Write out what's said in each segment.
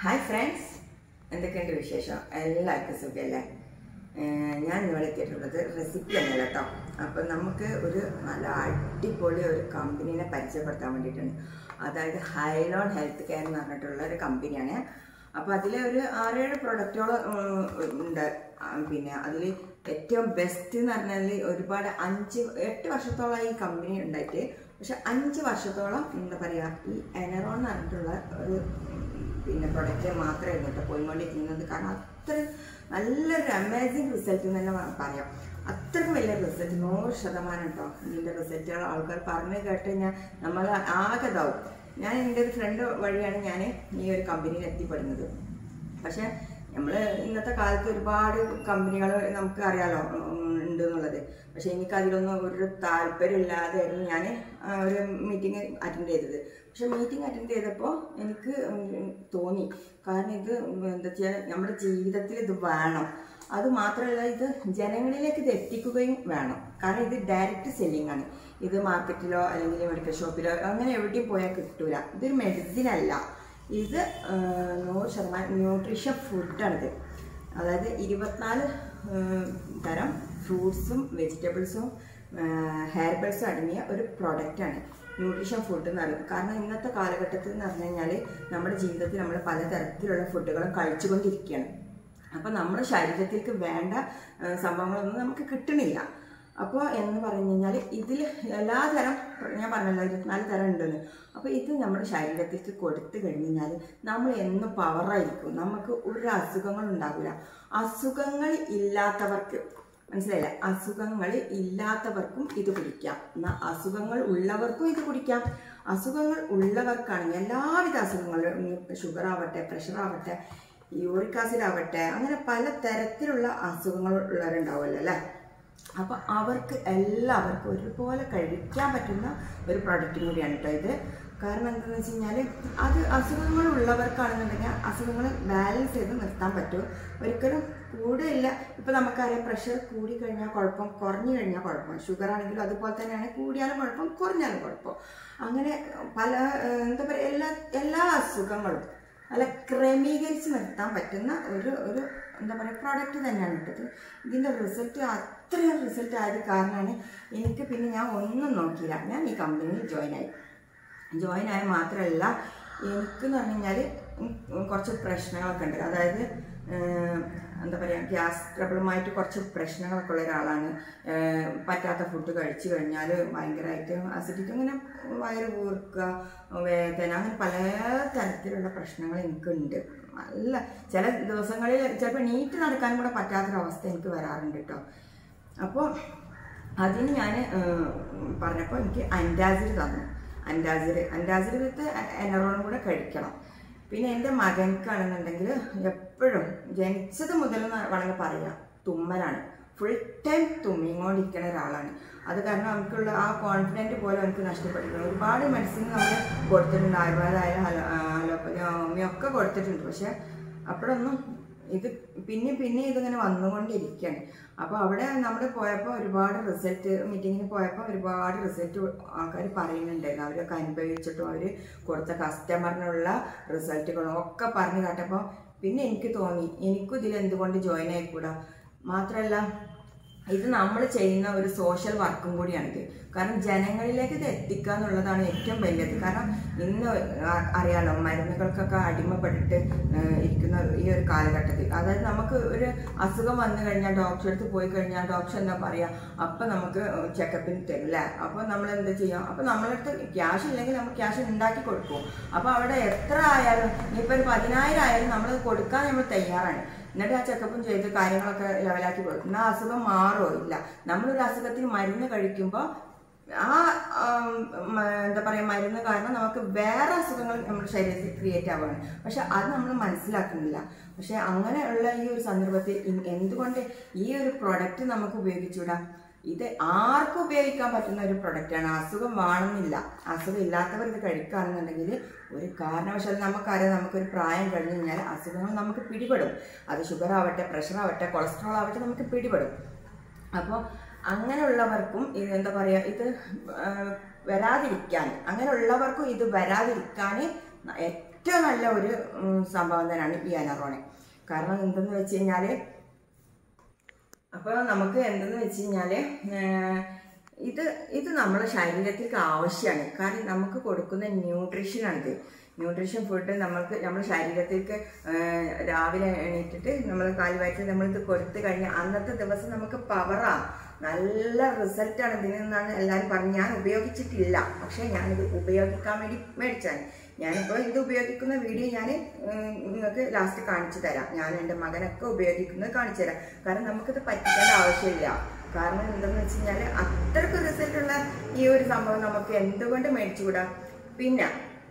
Hi friends എന്തൊക്കെയുണ്ട് വിശേഷം എല്ലാവർക്കും സുഖമല്ലേ ഏഹ് ഞാൻ ഇവിടെ എത്തിയിട്ടുള്ളത് റെസിപ്പി ഒന്നുമല്ല കേട്ടോ അപ്പം നമുക്ക് ഒരു നല്ല അടിപൊളി ഒരു കമ്പനീനെ പരിചയപ്പെടുത്താൻ വേണ്ടിയിട്ടുണ്ട് അതായത് ഹൈലോൺ ഹെൽത്ത് കെയർ എന്ന് പറഞ്ഞിട്ടുള്ള ഒരു കമ്പനിയാണ് അപ്പോൾ അതിൽ ഒരു ആറേഴ് പ്രൊഡക്റ്റുകൾ ഉണ്ട് ആ, പിന്നെ അതിൽ ഏറ്റവും ബെസ്റ്റ് എന്ന് പറഞ്ഞാൽ ഒരുപാട് അഞ്ച് എട്ട് വർഷത്തോളം ഈ കമ്പനി ഉണ്ടായിട്ട് പക്ഷെ അഞ്ച് വർഷത്തോളം എന്താ പറയുക ഈ എനറോൺ എന്ന് പറഞ്ഞിട്ടുള്ള ഒരു പിന്നെ പ്രൊഡക്റ്റ് മാത്രമായിരുന്നു കേട്ടോ പോയിക്കൊണ്ടിരിക്കുന്നത് കാരണം അത്ര നല്ലൊരു അമേസിങ് റിസൾട്ട് എന്ന് തന്നെ പ- പറയാം അത്രയ്ക്ക് വലിയ റിസൾട്ട് നൂറ് ശതമാനം കേട്ടോ ഇതിൻ്റെ റിസൾട്ടുകൾ ആൾക്കാർ പറഞ്ഞു കേട്ട് കഴിഞ്ഞാൽ നമ്മൾ ആകെ ഇതാവും ഞാൻ എൻ്റെ ഒരു ഫ്രണ്ട് വഴിയാണ് ഞാൻ ഈ ഒരു കമ്പനിയിൽ എത്തിപ്പെടുന്നത് പക്ഷെ നമ്മൾ ഇന്നത്തെ കാലത്ത് ഒരുപാട് കമ്പനികൾ നമുക്ക് അറിയാലോ ഉം, ഉണ്ട് എന്നുള്ളത് പക്ഷെ എനിക്ക് അതിലൊന്നും ഒരു താല്പര്യമില്ലാതെയായിരുന്നു ഞാൻ ഒരു മീറ്റിംഗ് അറ്റൻഡ് ചെയ്തത് പക്ഷെ മീറ്റിംഗ് അറ്റൻഡ് ചെയ്തപ്പോൾ എനിക്ക് ഉം, തോന്നി കാരണം ഇത് എന്താ വെച്ചാൽ നമ്മുടെ ജീവിതത്തിൽ ഇത് വേണം അത് മാത്രമല്ല ഇത് ജനങ്ങളിലേക്ക് ഇത് എത്തിക്കുകയും വേണം കാരണം ഇത് ഡയറക്റ്റ് സെല്ലിംഗ് ആണ് ഇത് മാർക്കറ്റിലോ അല്ലെങ്കിൽ മെഡിക്കൽ ഷോപ്പിലോ അങ്ങനെ എവിടെയും പോയാൽ കിട്ടൂല ഇതൊരു മെഡിസിൻ അല്ല ഇത് ആ, നൂറ് ശതമാനം ന്യൂട്രീഷൻ ഫുഡാണിത് അതായത് ഇരുപത്തിനാല് ആ, തരം ഫ്രൂട്ട്സും വെജിറ്റബിൾസും ഹെയർബൽസും അടങ്ങിയ ഒരു പ്രൊഡക്റ്റാണ് ന്യൂട്രീഷൻ ഫുഡ് എന്ന് പറയുന്നത് കാരണം ഇന്നത്തെ കാലഘട്ടത്തിൽ എന്ന് പറഞ്ഞു കഴിഞ്ഞാൽ നമ്മുടെ ജീവിതത്തിൽ നമ്മൾ പലതരത്തിലുള്ള ഫുഡുകളും കഴിച്ചുകൊണ്ടിരിക്കുകയാണ് അപ്പോൾ നമ്മുടെ ശരീരത്തിലേക്ക് വേണ്ട ആ, സംഭവങ്ങളൊന്നും നമുക്ക് കിട്ടണില്ല അപ്പോൾ എന്ന് പറഞ്ഞു കഴിഞ്ഞാൽ ഇതിൽ എല്ലാ തരം ഞാൻ പറഞ്ഞല്ലോ ഇരുപത്തിനാല് തരം ഉണ്ടെന്ന് അപ്പോൾ ഇത് നമ്മുടെ ശരീരത്തിലേക്ക് കൊടുത്തു കഴിഞ്ഞ് കഴിഞ്ഞാൽ നമ്മൾ എന്നും പവറായിരിക്കും നമുക്ക് ഒരു അസുഖങ്ങളും ഉണ്ടാകില്ല അസുഖങ്ങൾ ഇല്ലാത്തവർക്ക് മനസ്സിലായില്ല അസുഖങ്ങൾ ഇല്ലാത്തവർക്കും ഇത് കുടിക്കാം എന്നാൽ അസുഖങ്ങൾ ഉള്ളവർക്കും ഇത് കുടിക്കാം അസുഖങ്ങൾ ഉള്ളവർക്കാണെങ്കിൽ എല്ലാവിധ അസുഖങ്ങളും ഷുഗർ ആവട്ടെ പ്രഷർ ആവട്ടെ യൂറിക് ആസിഡ് ആവട്ടെ അങ്ങനെ പല തരത്തിലുള്ള അസുഖങ്ങൾ ഉള്ളവരുണ്ടാവുമല്ലോ അല്ലേ അപ്പോൾ അവർക്ക് എല്ലാവർക്കും ഒരുപോലെ കഴിക്കാൻ പറ്റുന്ന ഒരു പ്രൊഡക്റ്റും കൂടിയാണ് കേട്ടോ ഇത് കാരണം എന്താണെന്ന് വെച്ച് കഴിഞ്ഞാൽ അത് അസുഖങ്ങൾ ഉള്ളവർക്കാണെന്നുണ്ടെങ്കിൽ അസുഖങ്ങൾ ബാലൻസ് ചെയ്ത് നിർത്താൻ പറ്റും ഒരിക്കലും കൂടെയില്ല ഇപ്പം നമുക്കറിയാം പ്രഷർ കൂടി കഴിഞ്ഞാൽ കുഴപ്പം കുറഞ്ഞു കഴിഞ്ഞാൽ കുഴപ്പം ഷുഗർ ആണെങ്കിലും അതുപോലെ തന്നെയാണ് കൂടിയാലും കുഴപ്പം കുറഞ്ഞാലും കുഴപ്പം അങ്ങനെ പല ഏഹ്, എന്താ പറയുക എല്ലാ എല്ലാ അസുഖങ്ങളും നല്ല ക്രമീകരിച്ച് നിർത്താൻ പറ്റുന്ന ഒരു ഒരു എന്താ പറയുക പ്രോഡക്റ്റ് തന്നെയാണ് ഇട്ടത് ഇതിൻ്റെ റിസൾട്ട് അത്രയും റിസൾട്ട് ആയത് കാരണമാണ് എനിക്ക് പിന്നെ ഞാൻ ഒന്നും നോക്കിയില്ല ഞാൻ ഈ കമ്പനിയിൽ ജോയിൻ ആയി ജോയിൻ ആയ മാത്രമല്ല എനിക്കെന്ന് പറഞ്ഞു കഴിഞ്ഞാൽ കുറച്ച് പ്രശ്നങ്ങളൊക്കെ ഉണ്ട് അതായത് ഏഹ്, എന്താ പറയുക ഗ്യാസ് ട്രബിളുമായിട്ട് കുറച്ച് പ്രശ്നങ്ങളൊക്കെ ഉള്ള ഒരാളാണ് ഏഹ്, പറ്റാത്ത ഫുഡ് കഴിച്ചു കഴിഞ്ഞാൽ ഭയങ്കരമായിട്ട് അസിഡിറ്റി അങ്ങനെ വയറ് കൂർക്കുക വേദന അങ്ങനെ പല തരത്തിലുള്ള പ്രശ്നങ്ങൾ എനിക്കുണ്ട് നല്ല ചില ദിവസങ്ങളിൽ ചിലപ്പോൾ നീറ്റ് നടക്കാനും കൂടെ പറ്റാത്തൊരവസ്ഥ എനിക്ക് വരാറുണ്ട് കേട്ടോ അപ്പോൾ അതിന് ഞാൻ പറഞ്ഞപ്പോൾ എനിക്ക് അൻഡാസിൽ തന്നു അൻഡാസിൽ അൻഡാസിൽ വിത്ത് എനറോണും കൂടെ കഴിക്കണം പിന്നെ എൻ്റെ മകൻക്കാണെന്നുണ്ടെങ്കിൽ എപ്പോഴും ജനിച്ചത് മുതൽ വേണമെങ്കിൽ പറയാം തുമ്മലാണ് ഫുൾ ടൈം തുമ്മിക്കൊണ്ടിരിക്കുന്ന ഒരാളാണ് അത് കാരണം നമുക്കുള്ള ആ കോൺഫിഡൻറ്റ് പോലെ എനിക്ക് നഷ്ടപ്പെട്ടിട്ടുണ്ട് ഒരുപാട് മെഡിസിൻ നമ്മൾ കൊടുത്തിട്ടുണ്ട് ആയുർവേദമായാലും ഹലോ അലോപ്പതി ഹോമിയോ ഒക്കെ കൊടുത്തിട്ടുണ്ട് പക്ഷെ അപ്പോഴൊന്നും ഇത് പിന്നെ പിന്നെ ഇതിങ്ങനെ വന്നുകൊണ്ടിരിക്കുകയാണ് അപ്പോൾ അവിടെ നമ്മൾ പോയപ്പോൾ ഒരുപാട് റിസൾട്ട് മീറ്റിങ്ങിന് പോയപ്പോൾ ഒരുപാട് റിസൾട്ട് ആൾക്കാർ പറയുന്നുണ്ടായിരുന്നു അവരൊക്കെ അനുഭവിച്ചിട്ടും അവർ കൊടുത്ത കസ്റ്റമറിനുള്ള റിസൾട്ടുകളും ഒക്കെ പറഞ്ഞു കേട്ടപ്പോൾ പിന്നെ എനിക്ക് തോന്നി എനിക്കും ഇതിൽ എന്തുകൊണ്ട് ജോയിൻ ആയിക്കൂടാ മാത്രമല്ല ഇത് നമ്മൾ ചെയ്യുന്ന ഒരു സോഷ്യൽ വർക്കും കൂടിയാണിത് കാരണം ജനങ്ങളിലേക്ക് ഇത് എത്തിക്കുക എന്നുള്ളതാണ് ഏറ്റവും വലിയത് കാരണം ഇന്ന് ആ- അറിയാലോ മരുന്നുകൾക്കൊക്കെ അടിമപ്പെട്ടിട്ട് ഏഹ്, ഇരിക്കുന്ന ഈ ഒരു കാലഘട്ടത്തിൽ അതായത് നമുക്ക് ഒരു അസുഖം വന്നു കഴിഞ്ഞാൽ ഡോക്ടറെ അടുത്ത് പോയി കഴിഞ്ഞാൽ ഡോക്ടർ എന്താ പറയുക അപ്പം നമുക്ക് ചെക്കപ്പിന് തരും അല്ലേ അപ്പോൾ നമ്മൾ എന്ത് ചെയ്യും അപ്പോൾ നമ്മളടുത്ത് ക്യാഷ് ഇല്ലെങ്കിൽ നമ്മൾ ക്യാഷ് ഉണ്ടാക്കി കൊടുക്കും അപ്പോൾ അവിടെ എത്ര ആയാലും ഇനിയിപ്പോൾ ഒരു പതിനായിരം ആയാലും നമ്മൾ കൊടുക്കാൻ നമ്മൾ തയ്യാറാണ് എന്നിട്ട് ആ ചെക്കപ്പും ചെയ്ത് കാര്യങ്ങളൊക്കെ ലെവലാക്കി കൊടുക്കും എന്നാൽ അസുഖം മാറോ ഇല്ല നമ്മളൊരു അസുഖത്തിന് മരുന്ന് കഴിക്കുമ്പോൾ ആ ആം, മ- എന്താ പറയുക മരുന്ന് കാരണം നമുക്ക് വേറെ അസുഖങ്ങൾ നമ്മുടെ ശരീരത്തിൽ ക്രിയേറ്റ് ആവുകയാണ് പക്ഷെ അത് നമ്മൾ മനസ്സിലാക്കുന്നില്ല പക്ഷെ അങ്ങനെയുള്ള ഈ ഒരു സന്ദർഭത്തിൽ ഇ- എന്തുകൊണ്ട് ഈ ഒരു പ്രൊഡക്റ്റ് നമുക്ക് ഉപയോഗിച്ചുകൂടാ ഇത് ആർക്കും ഉപയോഗിക്കാൻ പറ്റുന്ന ഒരു പ്രൊഡക്റ്റാണ് അസുഖം വേണമെന്നില്ല അസുഖം ഇല്ലാത്തവർ ഇത് കഴിക്കുകയാണെന്നുണ്ടെങ്കിൽ ഒരു കാരണവശാലും നമുക്കറിയാം നമുക്കൊരു പ്രായം കഴിഞ്ഞ് കഴിഞ്ഞാൽ അസുഖങ്ങൾ നമുക്ക് പിടിപെടും അത് ഷുഗർ ആവട്ടെ പ്രഷർ ആവട്ടെ കൊളസ്ട്രോൾ ആവട്ടെ നമുക്ക് പിടിപെടും അപ്പോൾ അങ്ങനെയുള്ളവർക്കും ഇത് എന്താ പറയുക ഇത് ആ, വരാതിരിക്കാൻ അങ്ങനെയുള്ളവർക്കും ഇത് വരാതിരിക്കാൻ ഏറ്റവും നല്ല ഒരു ഉം, സംഭവം തന്നെയാണ് ഈ അനറോണെ കാരണം എന്തെന്ന് വെച്ച് കഴിഞ്ഞാൽ അപ്പോൾ നമുക്ക് എന്തെന്ന് വെച്ച് കഴിഞ്ഞാൽ ഇത് ഇത് നമ്മുടെ ശരീരത്തിലേക്ക് ആവശ്യമാണ് കാരണം നമുക്ക് കൊടുക്കുന്ന ന്യൂട്രീഷനാണിത് ന്യൂട്രീഷൻ ഫുഡ് നമ്മൾക്ക് നമ്മുടെ ശരീരത്തിലേക്ക് ഏഹ്, രാവിലെ എണീറ്റിട്ട് നമ്മൾ കാൽവാറ്റിൽ നമ്മളിത് കൊടുത്തു കഴിഞ്ഞാൽ അന്നത്തെ ദിവസം നമുക്ക് പവറാണ് നല്ല റിസൾട്ടാണ് ഇതിൽ നിന്നാണ് എല്ലാവരും പറഞ്ഞു ഞാൻ ഉപയോഗിച്ചിട്ടില്ല പക്ഷേ ഞാനിത് ഉപയോഗിക്കാൻ വേണ്ടി മേടിച്ചാണ് ഞാനിപ്പോൾ ഇത് ഉപയോഗിക്കുന്ന വീഡിയോ ഞാൻ നിങ്ങൾക്ക് ലാസ്റ്റ് കാണിച്ചു തരാം ഞാൻ എൻ്റെ മകനൊക്കെ ഉപയോഗിക്കുന്നത് കാണിച്ചു തരാം കാരണം നമുക്കിത് പറ്റിക്കേണ്ട ആവശ്യമില്ല കാരണം എന്തെന്ന് വെച്ച് കഴിഞ്ഞാൽ അത്രയ്ക്ക് റിസൾട്ടുള്ള ഈ ഒരു സംഭവം നമുക്ക് എന്തുകൊണ്ട് മേടിച്ചുകൂടാ പിന്നെ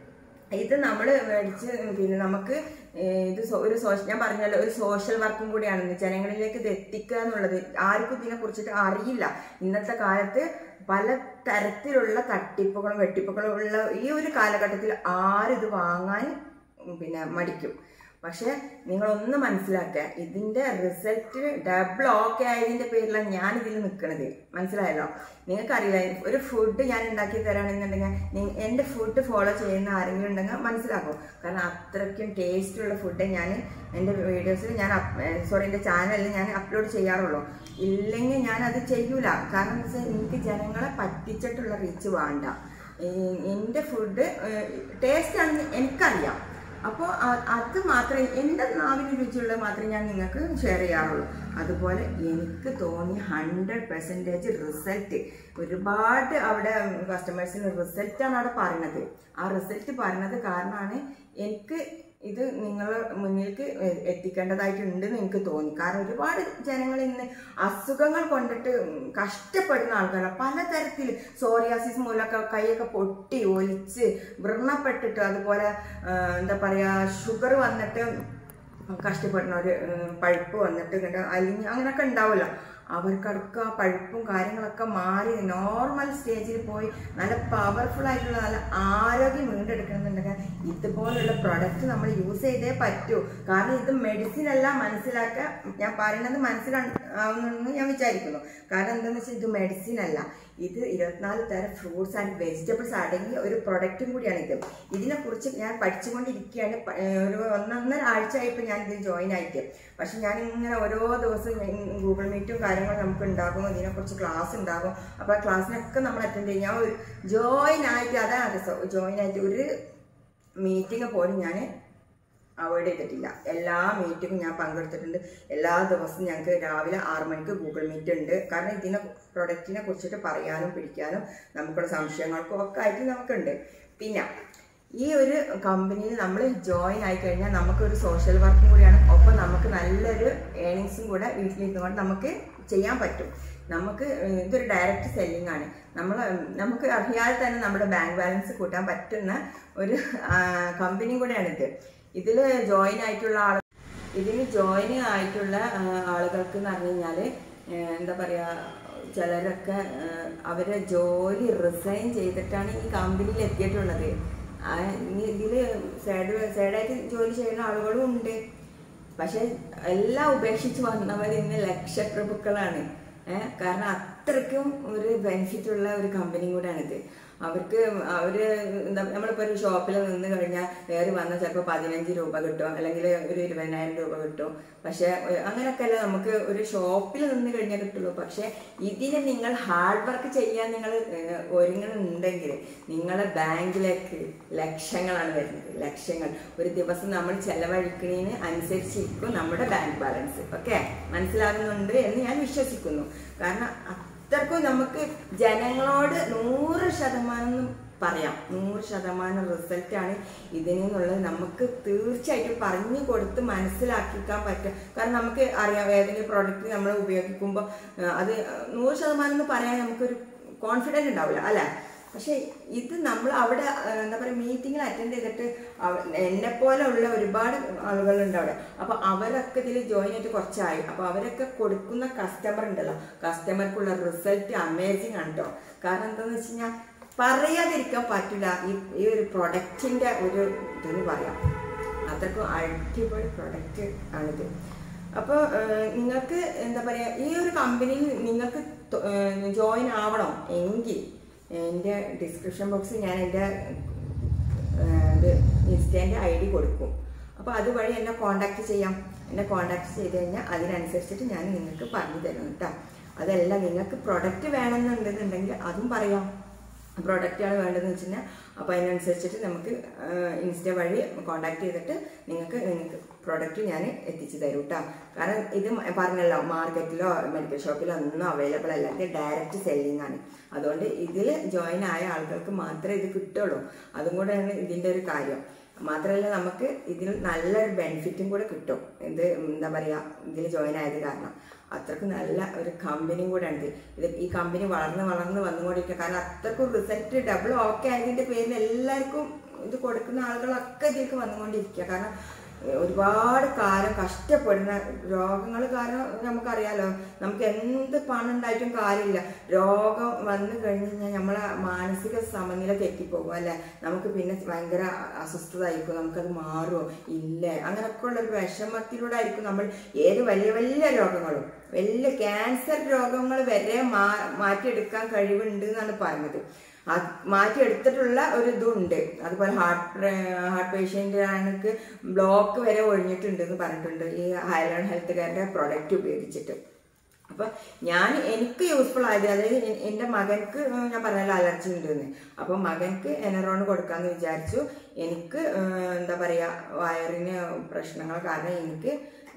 ഇത് നമ്മൾ മേടിച്ച് പിന്നെ നമുക്ക് ഏഹ് ഇത് സോ- ഒരു സോഷ്യൽ ഞാൻ പറഞ്ഞല്ലോ ഒരു സോഷ്യൽ വർക്കും കൂടിയാണ് ജനങ്ങളിലേക്ക് ഇത് എത്തിക്കുക എന്നുള്ളത് ആർക്കും ഇതിനെ കുറിച്ചിട്ട് അറിയില്ല ഇന്നത്തെ കാലത്ത് പല തരത്തിലുള്ള തട്ടിപ്പുകളും വെട്ടിപ്പുകളും ഉള്ള ഈ ഒരു കാലഘട്ടത്തിൽ ആരും ഇത് വാങ്ങാൻ ഉം, പിന്നെ മടിക്കും പക്ഷെ നിങ്ങളൊന്ന് മനസ്സിലാക്കുക ഇതിന്റെ റിസൾട്ട് ഡബിൾ ഓക്കെ ആയതിന്റെ പേരിലാണ് ഞാൻ ഇതിൽ നിൽക്കുന്നത് മനസ്സിലായല്ലോ നിങ്ങൾക്കറിയില്ല ഒരു ഫുഡ് ഞാൻ ഉണ്ടാക്കി തരാണെന്നുണ്ടെങ്കിൽ നി- എൻ്റെ ഫുഡ് ഫോളോ ചെയ്യുന്ന ആരെങ്കിലും ഉണ്ടെങ്കിൽ മനസ്സിലാക്കും കാരണം അത്രയ്ക്കും ടേസ്റ്റുള്ള ഫുഡ് ഞാൻ എൻ്റെ വീഡിയോസിൽ ഞാൻ സോറി എൻ്റെ ചാനലിൽ ഞാൻ അപ്ലോഡ് ചെയ്യാറുള്ളൂ ഇല്ലെങ്കിൽ ഞാൻ അത് ചെയ്യൂല കാരണം എന്താ വെച്ചാൽ എനിക്ക് ജനങ്ങളെ പറ്റിച്ചിട്ടുള്ള റീച്ച് വേണ്ട ഈ- എൻ്റെ ഫുഡ് ടേസ്റ്റ് ആണെന്ന് എനിക്കറിയാം അപ്പോൾ അത് മാത്രമേ എൻ്റെ നാവിന് രുചിയുള്ളത് മാത്രമേ ഞാൻ നിങ്ങൾക്ക് ഷെയർ ചെയ്യാറുള്ളൂ അതുപോലെ എനിക്ക് തോന്നി ഹൺഡ്രഡ് പെർസെൻറ്റേജ് റിസൾട്ട് ഒരുപാട് അവിടെ കസ്റ്റമേഴ്സിന് റിസൾട്ടാണ് അവിടെ പറയുന്നത് ആ റിസൾട്ട് പറയുന്നത് കാരണമാണ് എനിക്ക് ഇത് നിങ്ങളെ മുന്നിലേക്ക് എ- എത്തിക്കേണ്ടതായിട്ടുണ്ടെന്ന് എനിക്ക് തോന്നി കാരണം ഒരുപാട് ജനങ്ങൾ ഇന്ന് അസുഖങ്ങൾ കൊണ്ടിട്ട് കഷ്ടപ്പെടുന്ന ആൾക്കാരാണ് പലതരത്തിൽ സോറിയാസിസ് മൂലമൊക്കെ കൈയൊക്കെ പൊട്ടി ഒലിച്ച് വ്രണപ്പെട്ടിട്ട് അതുപോലെ ആ, എന്താ പറയുക ഷുഗർ വന്നിട്ട് കഷ്ടപ്പെടുന്ന ഒരു പഴുപ്പ് വന്നിട്ട് കണ്ട് അലിഞ്ഞ് അങ്ങനെയൊക്കെ ഉണ്ടാവുമല്ലോ അവർക്കടക്കം ആ പഴുപ്പും കാര്യങ്ങളൊക്കെ മാറി നോർമൽ സ്റ്റേജിൽ പോയി നല്ല പവർഫുൾ ആയിട്ടുള്ള നല്ല ആരോഗ്യം വീണ്ടെടുക്കണമെന്നുണ്ടെങ്കിൽ ഇതുപോലുള്ള പ്രൊഡക്റ്റ് നമ്മൾ യൂസ് ചെയ്തേ പറ്റൂ കാരണം ഇത് മെഡിസിൻ അല്ല മനസ്സിലാക്കുക ഞാൻ പറയുന്നത് മനസ്സിലാവുന്നെന്ന് ഞാൻ വിചാരിക്കുന്നു കാരണം എന്താണെന്ന് വെച്ചാൽ ഇത് മെഡിസിൻ അല്ല ഇത് ഇരുപത്തിനാല് തരം ഫ്രൂട്ട്സ് ആൻഡ് വെജിറ്റബിൾസ് അടങ്ങിയ ഒരു പ്രൊഡക്റ്റും കൂടിയാണ് ഇത് ഇതിനെക്കുറിച്ച് ഞാൻ പഠിച്ചുകൊണ്ടിരിക്കുകയാണ് പ- ഏർ ഒരു ഒന്നൊന്നര ആഴ്ച ആയപ്പോൾ ഞാൻ ഇതിൽ ജോയിൻ ആയിട്ട് പക്ഷെ ഞാൻ ഇങ്ങനെ ഓരോ ദിവസവും ഞാൻ ഗൂഗിൾ മീറ്റും കാര്യങ്ങളും നമുക്ക് ഉണ്ടാകും ഇതിനെക്കുറിച്ച് ക്ലാസ് ഉണ്ടാകും അപ്പോൾ ആ ക്ലാസ്സിനൊക്കെ നമ്മൾ അറ്റൻഡ് ചെയ്യും ഞാൻ ഒരു ജോയിൻ ആയിട്ട് അതാണ് രസം ജോയിൻ ആയിട്ട് ഒരു മീറ്റിംഗ് പോലും ഞാൻ അവോയ്ഡ് ചെയ്തിട്ടില്ല എല്ലാ മീറ്റിങ്ങും ഞാൻ പങ്കെടുത്തിട്ടുണ്ട് എല്ലാ ദിവസവും ഞങ്ങൾക്ക് രാവിലെ ആറ് മണിക്ക് ഗൂഗിൾ മീറ്റ് ഉണ്ട് കാരണം ഇതിനെ പ്രൊഡക്റ്റിനെ കുറിച്ചിട്ട് പറയാനും പിടിക്കാനും നമുക്കുള്ള സംശയങ്ങൾക്കും ഒക്കെ ആയിട്ട് നമുക്കുണ്ട് പിന്നെ ഈ ഒരു കമ്പനിയിൽ നമ്മൾ ജോയിൻ ആയി കഴിഞ്ഞാൽ നമുക്കൊരു സോഷ്യൽ വർക്കും കൂടിയാണ് ഒപ്പം നമുക്ക് നല്ലൊരു ഏണിങ്സും കൂടെ വീട്ടിലിരുന്നുകൊണ്ട് നമുക്ക് ചെയ്യാൻ പറ്റും നമുക്ക് ഏഹ് ഇതൊരു ഡയറക്റ്റ് സെല്ലിംഗ് ആണ് നമ്മൾ നമുക്ക് അറിയാതെ തന്നെ നമ്മുടെ ബാങ്ക് ബാലൻസ് കൂട്ടാൻ പറ്റുന്ന ഒരു കമ്പനിയും കൂടെയാണിത് ഇതിൽ ജോയിൻ ആയിട്ടുള്ള ആൾ ഇതിന് ജോയിൻ ആയിട്ടുള്ള ആ, ആളുകൾക്ക് എന്ന് പറഞ്ഞു കഴിഞ്ഞാൽ എന്താ പറയുക ചിലരൊക്കെ ആ, അവരെ ജോലി റിസൈൻ ചെയ്തിട്ടാണ് ഈ കമ്പനിയിൽ എത്തിയിട്ടുള്ളത് ആ, ഇനി ഇതിൽ സൈഡ് സൈഡായിട്ട് ജോലി ചെയ്യുന്ന ആളുകളും ഉണ്ട് പക്ഷെ എല്ലാം ഉപേക്ഷിച്ച് വന്നവർ ഇന്ന് ലക്ഷപ്രഭുക്കളാണ് ഏഹ് കാരണം അത്രയ്ക്കും ഒരു ബെനിഫിറ്റ് ഉള്ള ഒരു കമ്പനിയും കൂടെയാണിത് അവർക്ക് അവര് എന്താ നമ്മളിപ്പോൾ ഒരു ഷോപ്പിൽ നിന്ന് കഴിഞ്ഞാൽ കയറി വന്നാൽ ചിലപ്പോൾ പതിനഞ്ച് രൂപ കിട്ടും അല്ലെങ്കിൽ ഒരു ഇരുപതിനായിരം രൂപ കിട്ടും പക്ഷെ ഏഹ്, അങ്ങനെയൊക്കെയല്ല നമുക്ക് ഒരു ഷോപ്പിൽ നിന്ന് കഴിഞ്ഞാൽ കിട്ടുള്ളൂ പക്ഷെ ഇതിന് നിങ്ങൾ ഹാർഡ് വർക്ക് ചെയ്യാൻ നിങ്ങൾ ഏഹ്, ഒരുങ്ങുന്നുണ്ടെങ്കിൽ നിങ്ങളെ ബാങ്കിലേക്ക് ലക്ഷങ്ങളാണ് വരുന്നത് ലക്ഷങ്ങൾ ഒരു ദിവസം നമ്മൾ ചെലവഴിക്കുന്നതിന് അനുസരിച്ചിരിക്കും നമ്മുടെ ബാങ്ക് ബാലൻസ് ഓക്കെ മനസ്സിലാകുന്നുണ്ട് എന്ന് ഞാൻ വിശ്വസിക്കുന്നു കാരണം അത്രക്കും നമുക്ക് ജനങ്ങളോട് നൂറ് ശതമാനം പറയാം നൂറ് ശതമാനം റിസൾട്ടാണ് ഇതിൽ നിന്നുള്ളത് നമുക്ക് തീർച്ചയായിട്ടും പറഞ്ഞു കൊടുത്ത് മനസ്സിലാക്കിക്കാൻ പറ്റും കാരണം നമുക്ക് അറിയാം ഏതെങ്കിലും പ്രോഡക്റ്റ് നമ്മൾ ഉപയോഗിക്കുമ്പോൾ അത് നൂറ് ശതമാനം എന്ന് പറയാൻ നമുക്കൊരു കോൺഫിഡൻറ്റ് ഉണ്ടാവില്ല അല്ലേ പക്ഷെ ഇത് നമ്മൾ അവിടെ ആ, എന്താ പറയുക മീറ്റിങ്ങിൽ അറ്റൻഡ് ചെയ്തിട്ട് എന്നെ പോലെ ഉള്ള ഒരുപാട് ആളുകളുണ്ട് അവിടെ അപ്പോൾ അവരൊക്കെ ഇതിൽ ജോയിൻ ആയിട്ട് കുറച്ചായി അപ്പോൾ അവരൊക്കെ കൊടുക്കുന്ന കസ്റ്റമർ ഉണ്ടല്ലോ കസ്റ്റമർക്കുള്ള റിസൾട്ട് അമേസിങ് ആണ് കേട്ടോ കാരണം എന്താണെന്ന് വെച്ച് കഴിഞ്ഞാൽ പറയാതിരിക്കാൻ പറ്റില്ല ഈ ഈ ഒരു പ്രൊഡക്റ്റിൻ്റെ ഒരു ഇതെന്ന് പറയാം അത്രക്കും അടിപൊളി പ്രൊഡക്റ്റ് ആണിത് അപ്പോൾ നിങ്ങൾക്ക് എന്താ പറയുക ഈ ഒരു കമ്പനിയിൽ നിങ്ങൾക്ക് ജോയിൻ ആവണം എങ്കിൽ എൻ്റെ ഡിസ്ക്രിപ്ഷൻ ബോക്സിൽ ഞാൻ എൻ്റെ ഇത് ഇൻസ്റ്റേൻ്റെ ഐ ഡി കൊടുക്കും അപ്പോൾ അതുവഴി എന്നെ കോണ്ടാക്ട് ചെയ്യാം എന്നെ കോണ്ടാക്ട് ചെയ്ത് കഴിഞ്ഞാൽ അതിനനുസരിച്ചിട്ട് ഞാൻ നിങ്ങൾക്ക് പറഞ്ഞു തരും കേട്ടോ അതല്ല നിങ്ങൾക്ക് പ്രൊഡക്റ്റ് വേണമെന്നുണ്ടെന്നുണ്ടെങ്കിൽ അതും പറയാം പ്രോഡക്റ്റാണ് വേണ്ടതെന്ന് വെച്ച് കഴിഞ്ഞാൽ അപ്പോൾ അതിനനുസരിച്ചിട്ട് നമുക്ക് ഇൻസ്റ്റ വഴി കോണ്ടാക്ട് ചെയ്തിട്ട് നിങ്ങൾക്ക് നിങ്ങൾക്ക് പ്രോഡക്റ്റ് ഞാൻ എത്തിച്ചു തരും കേട്ടോ കാരണം ഇത് മ- പറഞ്ഞല്ലോ മാർക്കറ്റിലോ മെഡിക്കൽ ഷോപ്പിലോ ഒന്നും അവൈലബിൾ അല്ല ഇത് ഡയറക്റ്റ് സെല്ലിംഗ് ആണ് അതുകൊണ്ട് ഇതിൽ ജോയിൻ ആയ ആളുകൾക്ക് മാത്രമേ ഇത് കിട്ടുള്ളൂ അതും കൂടെയാണ് ഇതിൻ്റെ ഒരു കാര്യം മാത്രമല്ല നമുക്ക് ഇതിൽ നല്ലൊരു ബെനിഫിറ്റും കൂടെ കിട്ടും ഇത് എന്താ പറയുക ഇതിൽ ജോയിൻ ആയത് കാരണം അത്രക്ക് നല്ല ഒരു കമ്പനിയും കൂടെ ഉണ്ട് ഇത് ഈ കമ്പനി വളർന്ന് വളർന്ന് വന്നുകൊണ്ടിരിക്കുക കാരണം അത്രക്കും റിസൾട്ട് ഡബിൾ ഓക്കെ ആയതിൻ്റെ പേരിൽ എല്ലാവർക്കും ഇത് കൊടുക്കുന്ന ആളുകളൊക്കെ ഇതിലേക്ക് വന്നുകൊണ്ടിരിക്കുക കാരണം ഏഹ് ഒരുപാട് കാലം കഷ്ടപ്പെടുന്ന രോഗങ്ങൾ കാരണം നമുക്കറിയാലോ നമുക്ക് എന്ത് പണം ഉണ്ടായിട്ടും കാര്യമില്ല രോഗം വന്നു കഴിഞ്ഞ് കഴിഞ്ഞാൽ നമ്മളെ മാനസിക സമനില തെറ്റിപ്പോകും അല്ലെ നമുക്ക് പിന്നെ ഭയങ്കര അസ്വസ്ഥത ആയിരിക്കും നമുക്കത് മാറുമോ ഇല്ലേ അങ്ങനെയൊക്കെ ഉള്ള ഒരു വിഷമത്തിലൂടെ ആയിരിക്കും നമ്മൾ ഏത് വലിയ വലിയ രോഗങ്ങളും വലിയ ക്യാൻസർ രോഗങ്ങൾ വരെ മാ മാറ്റിയെടുക്കാൻ കഴിവുണ്ട് എന്നാണ് പറഞ്ഞത് അത് മാറ്റിയെടുത്തിട്ടുള്ള ഒരു ഇതുണ്ട് അതുപോലെ ഹാർട്ട് ഹാർട്ട് പേഷ്യൻ്റ് ആണെങ്കിൽ ബ്ലോക്ക് വരെ ഒഴിഞ്ഞിട്ടുണ്ട് എന്ന് പറഞ്ഞിട്ടുണ്ട് ഈ ഹൈലൈൻ ഹെൽത്ത് കെയറിൻ്റെ പ്രൊഡക്റ്റ് ഉപയോഗിച്ചിട്ട് അപ്പം ഞാൻ എനിക്ക് യൂസ്ഫുൾ ആയത് അതായത് എ- എൻ്റെ മകൻക്ക് ഞാൻ പറഞ്ഞല്ലോ അലർജി ഉണ്ടെന്ന് അപ്പം മകൻക്ക് എനറോൺ കൊടുക്കാമെന്ന് വിചാരിച്ചു എനിക്ക് ഏഹ്, എന്താ പറയുക വയറിന് പ്രശ്നങ്ങൾ കാരണം എനിക്ക്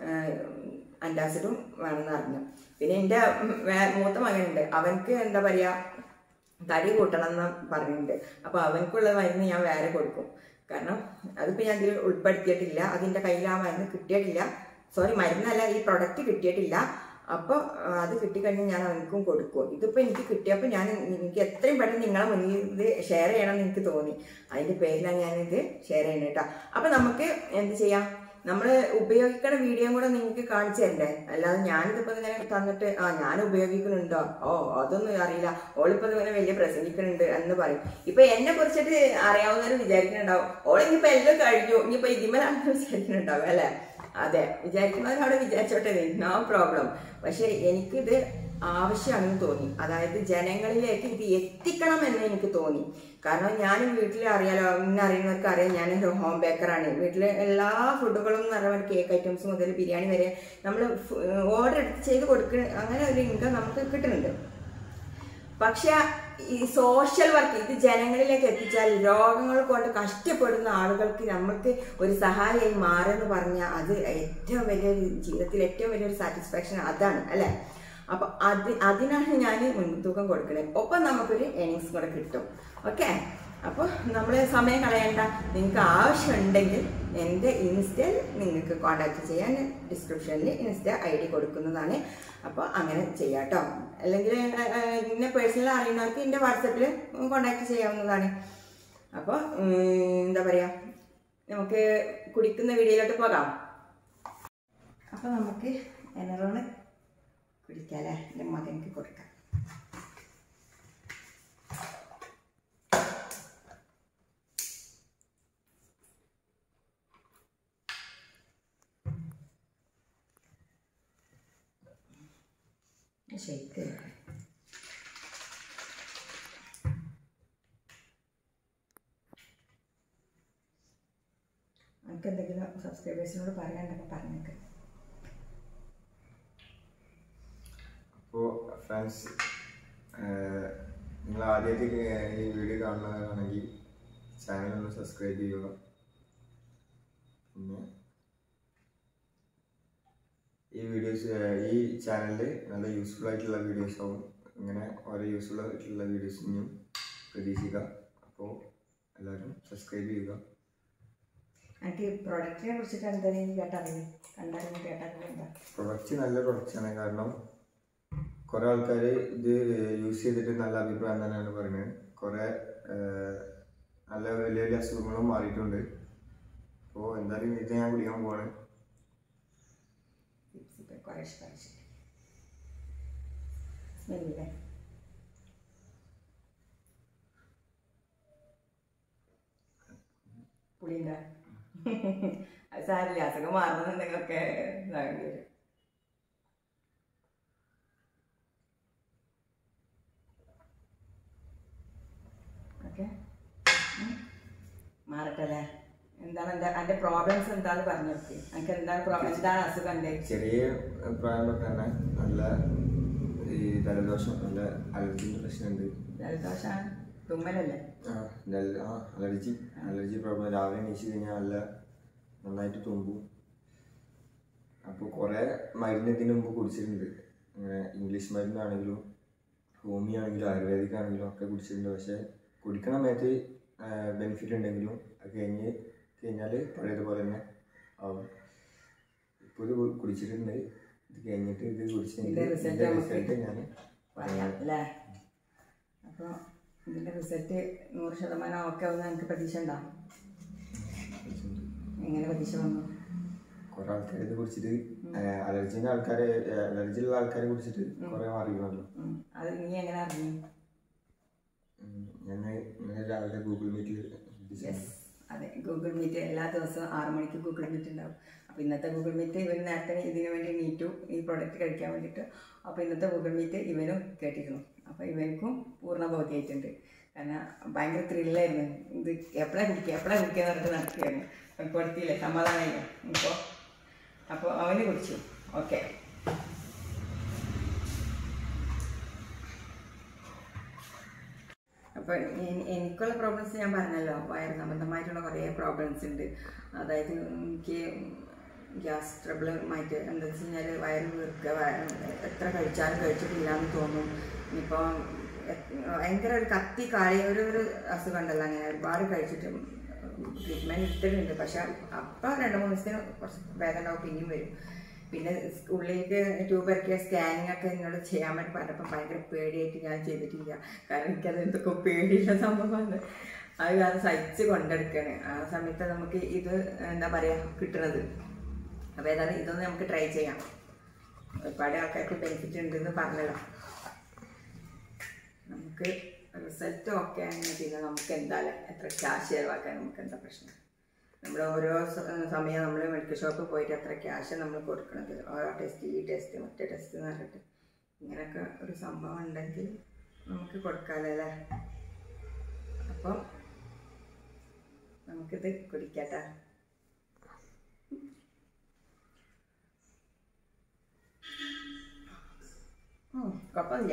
അൻറ്റാസിഡും വേണമെന്ന് അറിഞ്ഞു പിന്നെ എൻ്റെ ഉം, വേ- മൂത്ത മകനുണ്ട് അവൻക്ക് എന്താ പറയുക തടി കൂട്ടണം എന്ന് പറഞ്ഞിട്ടുണ്ട് അപ്പോൾ അവനക്കുള്ള മരുന്ന് ഞാൻ വേറെ കൊടുക്കും കാരണം അതിപ്പോൾ ഞാൻ ഇതിൽ ഉൾപ്പെടുത്തിയിട്ടില്ല അതിൻ്റെ കയ്യിൽ ആ മരുന്ന് കിട്ടിയിട്ടില്ല സോറി മരുന്നല്ല ഈ പ്രൊഡക്റ്റ് കിട്ടിയിട്ടില്ല അപ്പോൾ അത് കിട്ടിക്കഴിഞ്ഞാൽ ഞാൻ അവനക്കും കൊടുക്കും ഇതിപ്പോൾ എനിക്ക് കിട്ടിയപ്പോൾ ഞാൻ എനിക്ക് എത്രയും പെട്ടെന്ന് നിങ്ങളെ മുന്നിൽ ഇത് ഷെയർ ചെയ്യണമെന്ന് എനിക്ക് തോന്നി അതിൻ്റെ പേരിലാണ് ഞാനിത് ഷെയർ ചെയ്യുന്നത് കേട്ടോ അപ്പോൾ നമുക്ക് എന്ത് ചെയ്യാം നമ്മൾ ഉപയോഗിക്കണ വീഡിയോ കൂടെ നിങ്ങൾക്ക് കാണിച്ചു തരണ്ടേ അല്ലാതെ ഞാനിതിപ്പോ ഇങ്ങനെ തന്നിട്ട് ആ ഞാൻ ഉപയോഗിക്കുന്നുണ്ടോ ഓ അതൊന്നും അറിയില്ല ഓളിപ്പോ ഇങ്ങനെ വലിയ പ്രസംഗിക്കുന്നുണ്ട് എന്ന് പറയും ഇപ്പൊ എന്നെ കുറിച്ചിട്ട് അറിയാവുന്നവർ വിചാരിക്കുന്നുണ്ടാവും ഓളിനിപ്പോ എല്ലാം കഴിഞ്ഞു ഇനിയിപ്പോ ഇതിമലാണെന്ന് വിചാരിക്കുന്നുണ്ടാവും അല്ലെ അതെ വിചാരിക്കുന്നവർ അവിടെ വിചാരിച്ചോട്ടെ നോ പ്രോബ്ലം പക്ഷെ എനിക്കിത് ആവശ്യമാണെന്ന് തോന്നി അതായത് ജനങ്ങളിലേക്ക് ഇത് എത്തിക്കണം എന്ന് എനിക്ക് തോന്നി കാരണം ഞാനും വീട്ടിൽ അറിയാലോ ഇന്നെ അറിയുന്നവർക്ക് അറിയാം ഞാനൊരു ഹോം ബേക്കറാണ് വീട്ടിലെ എല്ലാ ഫുഡുകളും എന്ന് പറയുമ്പോൾ കേക്ക് ഐറ്റംസ് മുതൽ ബിരിയാണി വരെ നമ്മൾ ഓർഡർ എടുത്ത് ചെയ്ത് കൊടുക്കുന്ന അങ്ങനെ ഒരു ഇൻകം നമുക്ക് കിട്ടുന്നുണ്ട് പക്ഷെ ഈ സോഷ്യൽ വർക്ക് ഇത് ജനങ്ങളിലേക്ക് എത്തിച്ചാൽ രോഗങ്ങൾ കൊണ്ട് കഷ്ടപ്പെടുന്ന ആളുകൾക്ക് നമ്മൾക്ക് ഒരു സഹായമായി മാറുമെന്ന് പറഞ്ഞാൽ അത് ഏറ്റവും വലിയൊരു ജീവിതത്തിൽ ഏറ്റവും വലിയൊരു സാറ്റിസ്ഫാക്ഷൻ അതാണ് അല്ലേ അപ്പൊ അത് അതിനാണ് ഞാൻ മുൻതൂക്കം കൊടുക്കുന്നത് ഒപ്പം നമുക്കൊരു ഏണിങ്സ് കൂടെ കിട്ടും ഓക്കെ അപ്പോൾ നമ്മൾ സമയം കളയണ്ട നിങ്ങൾക്ക് ആവശ്യമുണ്ടെങ്കിൽ എൻ്റെ ഇൻസ്റ്റയിൽ നിങ്ങൾക്ക് കോൺടാക്ട് ചെയ്യാൻ ഡിസ്ക്രിപ്ഷനിൽ ഇൻസ്റ്റ ഐ ഡി കൊടുക്കുന്നതാണ് അപ്പോൾ അങ്ങനെ ചെയ്യാം കേട്ടോ അല്ലെങ്കിൽ എന്നെ പേഴ്സണൽ അറിയുന്നവർക്ക് എൻ്റെ വാട്സപ്പിൽ കോൺടാക്ട് ചെയ്യാവുന്നതാണ് അപ്പോൾ എന്താ പറയുക നമുക്ക് കുടിക്കുന്ന വീഡിയോയിലോട്ട് പോകാം അപ്പോൾ നമുക്ക് എനറോണ് കുടിക്കാം അല്ലേ എൻ്റെ മകനിക്ക് കൊടുക്കാം ഷെയ്ക്ക് നമുക്ക് എന്തെങ്കിലും സബ്സ്ക്രൈബേഴ്സിനോട് പറയാനുണ്ടെങ്കിൽ പറഞ്ഞേക്ക് അപ്പോൾ ഫ്രണ്ട്സ് നിങ്ങൾ ആദ്യമായിട്ട് ഈ വീഡിയോ കാണുന്നതാണെങ്കിൽ ചാനൽ ഒന്ന് സബ്സ്ക്രൈബ് ചെയ്യുക പിന്നെ ഈ വീഡിയോസ് ഈ ചാനലിൽ നല്ല യൂസ്ഫുൾ ആയിട്ടുള്ള വീഡിയോസ് ആവും ഇങ്ങനെ ഓരോ യൂസ്ഫുൾ ആയിട്ടുള്ള വീഡിയോസ് ഇനിയും പ്രതീക്ഷിക്കുക അപ്പോൾ എല്ലാവരും സബ്സ്ക്രൈബ് ചെയ്യുക എനിക്ക് ഈ പ്രൊഡക്റ്റിനെ കുറിച്ചിട്ട് എന്തായാലും കേട്ടറിയില്ല കണ്ടറിഞ്ഞ് കേട്ടറിയില്ല പ്രൊഡക്റ്റ് നല്ല പ്രൊഡക്റ്റാണ് കാരണം കുറേ ആൾക്കാർ ഇത് യൂസ് ചെയ്തിട്ട് നല്ല അഭിപ്രായം തന്നെയാണ് പറയുന്നത് കുറേ നല്ല വലിയ വലിയ അസുഖങ്ങളും മാറിയിട്ടുണ്ട് അപ്പോൾ എന്തായാലും ഇത് ഞാൻ കുടിക്കാൻ പോവാണ് ഇപ്പം കുറേ ഇഷ്ടമായി സ്മെല്ലില്ലേ പുളിയുണ്ട അത് സാരില്ല അസുഖം മാറുന്നുണ്ടെങ്കിലൊക്കെ ഇതാകേണ്ടി വരും ഓക്കെ മാറട്ടെ അല്ലേ എന്താണ് എന്താ അതിന്റെ പ്രോബ്ലംസ് എന്താന്ന് പറഞ്ഞു നോക്കി എനിക്ക് എന്താണ് pro- എന്താണ് അസുഖം എന്റെ ചെറിയ പ്രായം തൊട്ട് തന്നെ നല്ല ഈ ജലദോഷം നല്ല അലർജിന്റെ പ്രശ്നമുണ്ട് ജലദോഷമാണ് തുമ്മലല്ലേ ആ ജല- ആ അലർജി അലർജി പ്രോബ്ലം രാവിലെ എണീച്ച് കഴിഞ്ഞാൽ നല്ല നന്നായിട്ട് തുമ്പും അപ്പോൾ കുറേ മരുന്ന് ഇതിന് മുമ്പ് കുടിച്ചിട്ടുണ്ട് അങ്ങനെ ഇംഗ്ലീഷ് മരുന്നാണെങ്കിലും ഹോമിയോ ആണെങ്കിലും ആയുർവേദിക് ആണെങ്കിലും ഒക്കെ കുടിച്ചിട്ടുണ്ട് പക്ഷേ കുടിക്കണ സമയത്ത് ബെനിഫിറ്റ് ഉണ്ടെങ്കിലും അത് കഴിഞ്ഞ് കഴിഞ്ഞാൽ പഴയതുപോലെ തന്നെ ആവും ഇപ്പോൾ ഇത് കു- കുടിച്ചിട്ടുണ്ട് ഇത് കഴിഞ്ഞിട്ട് ഇത് കുടിച്ചിട്ടുണ്ട് ഇതിന്റെ result ഇതിന്റെ നമുക്ക് റിസൾട്ട് ഞാൻ പറയാം അല്ലേ അപ്പോൾ ഇതിന്റെ റിസൾട്ട് നൂറ് ശതമാനം ഓക്കെ ആവുന്ന എനിക്ക് പ്രതീക്ഷ ഉണ്ടോ എങ്ങനെ പ്രതീക്ഷ വന്നു കുറെ ആൾക്കാർ ഇത് കുടിച്ചിട്ട് അലർജിന്റെ ആൾക്കാരെ അലർജി ഉള്ള ആൾക്കാരെ കുടിച്ചിട്ട് കുറെ മാറിക്കണല്ലോ ഉം. അത് നീ എങ്ങനെ അറിഞ്ഞു ഞാൻ ഇന്നലെ രാവിലെ ഗൂഗിൾ മീറ്റിൽ യെസ് അതെ ഗൂഗിൾ മീറ്റ് എല്ലാ ദിവസവും ആറ് മണിക്ക് ഗൂഗിൾ മീറ്റ് ഉണ്ടാവും അപ്പോൾ ഇന്നത്തെ ഗൂഗിൾ മീറ്റ് ഇവർ നേരത്തെ ഇതിന് വേണ്ടി നീറ്റു ഈ പ്രോഡക്റ്റ് കഴിക്കാൻ വേണ്ടിയിട്ട് അപ്പോൾ ഇന്നത്തെ ഗൂഗിൾ മീറ്റ് ഇവനും കേട്ടിരുന്നു അപ്പോൾ ഇവനക്കും പൂർണ്ണ ബോധ്യമായിട്ടുണ്ട് കാരണം ഭയങ്കര ത്രില്ലായിരുന്നു ഇത് എപ്പോഴാണ് കുടിക്കുക എപ്പോഴാണ് കുടിക്കുക എന്ന് പറഞ്ഞിട്ട് നടക്കുകയാണ് അവൻ കൊടുത്തില്ലേ സമാധാനമായില്ല ഇപ്പോൾ അപ്പോൾ അവന് കുടിച്ചു ഓക്കെ അപ്പോൾ എനിക്കുള്ള പ്രോബ്ലംസ് ഞാൻ പറഞ്ഞല്ലോ വയറ് സംബന്ധമായിട്ടുള്ള കുറേ പ്രോബ്ലംസ് ഉണ്ട് അതായത് എനിക്ക് ഗ്യാസ് ട്രബിളുമായിട്ട് എന്താ വെച്ച് കഴിഞ്ഞാൽ വയറ് വീർക്കുക വയറ് എത്ര കഴിച്ചാലും കഴിച്ചിട്ടില്ല എന്ന് തോന്നും ഇപ്പോൾ ഭയങ്കര ഒരു കത്തി കാളി ഒരു ഒരു അസുഖം ഉണ്ടല്ലോ അങ്ങനെ ഒരുപാട് കഴിച്ചിട്ട് ട്രീറ്റ്മെൻറ്റ് എടുത്തിട്ടുണ്ട് പക്ഷെ അപ്പം രണ്ട് മൂന്ന് ദിവസത്തിന് കുറച്ച് വേദന ഉണ്ടാവും പിന്നെയും വരും പിന്നെ ഉള്ളിലേക്ക് ട്യൂബ് ഇറക്കിയ സ്കാനിങ് ഒക്കെ എന്നോട് ചെയ്യാൻ വേണ്ടി പറഞ്ഞപ്പോൾ ഭയങ്കര പേടിയായിട്ട് ഞാൻ ചെയ്തിട്ടില്ല കാരണം എനിക്കത് എന്തൊക്കെ പേടിയുള്ള സംഭവമാണ് അത് കാരണം സഹിച്ച് കൊണ്ടെടുക്കാണ് ആ സമയത്ത് നമുക്ക് ഇത് എന്താ പറയുക കിട്ടുന്നത് അപ്പോൾ ഏതായാലും ഇതൊന്ന് നമുക്ക് ട്രൈ ചെയ്യാം ഒരുപാട് ആൾക്കാർക്ക് ബെനിഫിറ്റ് ഉണ്ടെന്ന് പറഞ്ഞല്ലോ നമുക്ക് റിസൾട്ട് ഓക്കെ ആണെങ്കിൽ പിന്നെ നമുക്ക് എന്തായാലും എത്ര ക്യാഷ് ചിലവാക്കാൻ നമുക്ക് എന്താ പ്രശ്നം നമ്മൾ ഓരോ സ- സമയം നമ്മൾ മെഡിക്കൽ ഷോപ്പിൽ പോയിട്ട് എത്ര ക്യാഷ് നമ്മൾ കൊടുക്കണത് ഓരോ ടെസ്റ്റ് ഈ ടെസ്റ്റ് മറ്റേ ടെസ്റ്റ് എന്ന് പറഞ്ഞിട്ട് ഇങ്ങനെയൊക്കെ ഒരു സംഭവം ഉണ്ടെങ്കിൽ നമുക്ക് കൊടുക്കാമല്ലോ അല്ലേ അപ്പം നമുക്കിത് കുടിക്കട്ടെ ഉം, കുഴപ്പമില്ല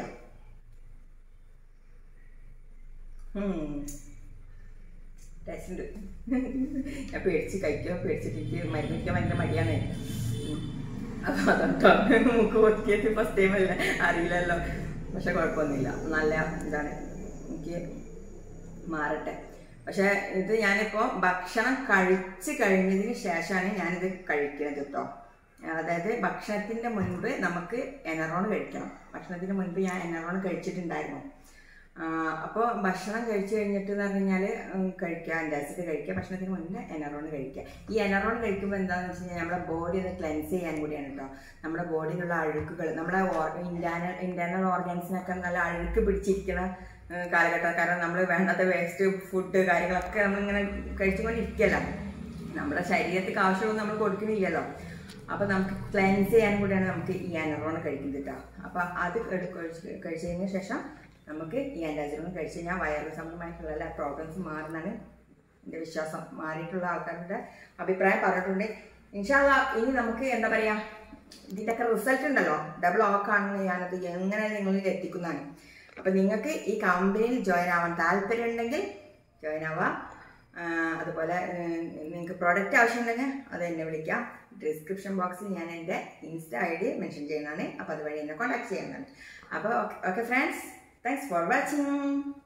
ടേസ്റ്റ് ഉണ്ട് ഞാൻ പേടിച്ച് കഴിക്കാൻ പേടിച്ചിട്ട് എനിക്ക് മരുന്ന് കഴിക്കാൻ ഭയങ്കര മടിയാണ് അപ്പോൾ അതുകൊണ്ടാണ് മൂക്ക് പൊത്തിയത് ഫസ്റ്റ് ടൈം അല്ലേ അറിയില്ലല്ലോ പക്ഷെ കുഴപ്പമൊന്നുമില്ല നല്ല ഇതാണ് എനിക്ക് മാറട്ടെ പക്ഷെ ഇത് ഞാനിപ്പോൾ ഭക്ഷണം കഴിച്ച് കഴിഞ്ഞതിന് ശേഷമാണ് ഞാനിത് കഴിക്കുന്നത് കേട്ടോ അതായത് ഭക്ഷണത്തിൻ്റെ മുൻപ് നമുക്ക് എനറോൺ കഴിക്കണം ഭക്ഷണത്തിന് മുൻപ് ഞാൻ എനറോൺ കഴിച്ചിട്ടുണ്ടായിരുന്നു അപ്പോൾ ഭക്ഷണം കഴിച്ചു കഴിഞ്ഞിട്ട് എന്ന് പറഞ്ഞു കഴിഞ്ഞാൽ കഴിക്കുക അൻറ്റാസിഡ് കഴിക്കുക ഭക്ഷണത്തിന് മുന്നേ എനറോൺ കഴിക്കുക ഈ എനറോൺ കഴിക്കുമ്പോൾ എന്താണെന്ന് വെച്ച് കഴിഞ്ഞാൽ നമ്മുടെ ബോഡി ഒന്ന് ക്ലെൻസ് ചെയ്യാൻ കൂടിയാണ് കേട്ടോ നമ്മുടെ ബോഡിയിലുള്ള അഴുക്കുകൾ നമ്മുടെ ഇന്റേണൽ ഇന്റേണൽ ഓർഗൻസിനൊക്കെ നല്ല അഴുക്ക് പിടിച്ചിരിക്കുന്ന ഏഹ് കാലഘട്ടം കാരണം നമ്മൾ വേണ്ടാത്ത വേസ്റ്റ് ഫുഡ് കാര്യങ്ങളൊക്കെ നമ്മളിങ്ങനെ കഴിച്ചുകൊണ്ടിരിക്കുകയല്ല നമ്മുടെ ശരീരത്തിക്ക് ആവശ്യമൊന്നും നമ്മൾ കൊടുക്കുന്നില്ലല്ലോ അപ്പോൾ നമുക്ക് ക്ലെൻസ് ചെയ്യാൻ കൂടിയാണ് നമുക്ക് ഈ അനറോൺ കഴിക്കുന്നത് കേട്ടോ അപ്പോൾ അത് എടു- കഴിച്ച് കഴിച്ചതിന് ശേഷം നമുക്ക് ഈ ആൻറ്റാസിഡോൺ കഴിച്ച് കഴിഞ്ഞാൽ വയറ് സംബന്ധമായിട്ടുള്ള എല്ലാ പ്രോബ്ലംസ് മാറുന്നതാണ് എൻ്റെ വിശ്വാസം മാറിയിട്ടുള്ള ആൾക്കാരുടെ അഭിപ്രായം പറഞ്ഞിട്ടുണ്ട് ഇൻഷാല്ല ഇനി നമുക്ക് എന്താ പറയുക ഇതിൻ്റെയൊക്കെ റിസൾട്ട് ഉണ്ടല്ലോ ഡബിൾ ഓക്കാണെന്ന് ഞാനത് എങ്ങനെ നിങ്ങളിൽ എത്തിക്കുന്നതാണ് അപ്പം നിങ്ങൾക്ക് ഈ കമ്പനിയിൽ ജോയിൻ ആവാൻ താല്പര്യം ഉണ്ടെങ്കിൽ ജോയിൻ ആവാം ആ, അതുപോലെ നിങ്ങൾക്ക് പ്രോഡക്റ്റ് ആവശ്യമുണ്ടെങ്കിൽ അത് എന്നെ വിളിക്കാം ഡിസ്ക്രിപ്ഷൻ ബോക്സിൽ ഞാൻ എൻ്റെ ഇൻസ്റ്റ ഐ ഡി മെൻഷൻ ചെയ്യുന്നതാണ് അപ്പോൾ അതുവഴി എന്നെ കോൺടാക്ട് ചെയ്യുന്നതാണ് അപ്പോൾ okay friends thanks for watching